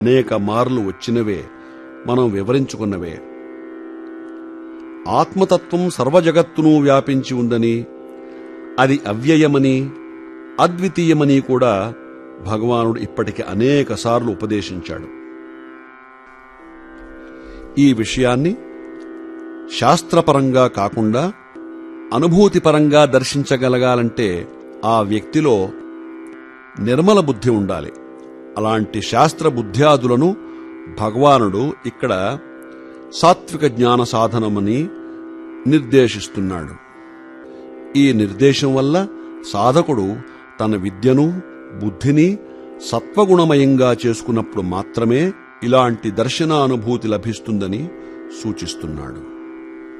అనేక మార్లు వచ్చినవే మనం వివరించుకున్నవే ఆత్మతత్వం సర్వజగత్తును వ్యాపించి ఉందని అది అవ్యయమని అద్వితీయమని కూడా భగవానుడు ఇప్పటికి అనేకసార్లు ఉపదేశించాడు ఈ విషయాన్ని శాస్త్రపరంగా కాకుండా అనుభూతిపరంగా దర్శించగలగాలంటే ఆ వ్యక్తిలో నిర్మల బుద్ధి ఉండాలి అలాంటి శాస్త్ర బుద్ధ్యాదులను భగవానుడు ఇక్కడ సాత్విక జ్ఞాన సాధనమని నిర్దేశిస్తున్నాడు ఈ నిర్దేశం వల్ల సాధకుడు తన విద్యను బుద్ధిని సత్వగుణమయంగా చేసుకున్నప్పుడు మాత్రమే ఇలాంటి దర్శనానుభూతి లభిస్తుందని సూచిస్తున్నాడు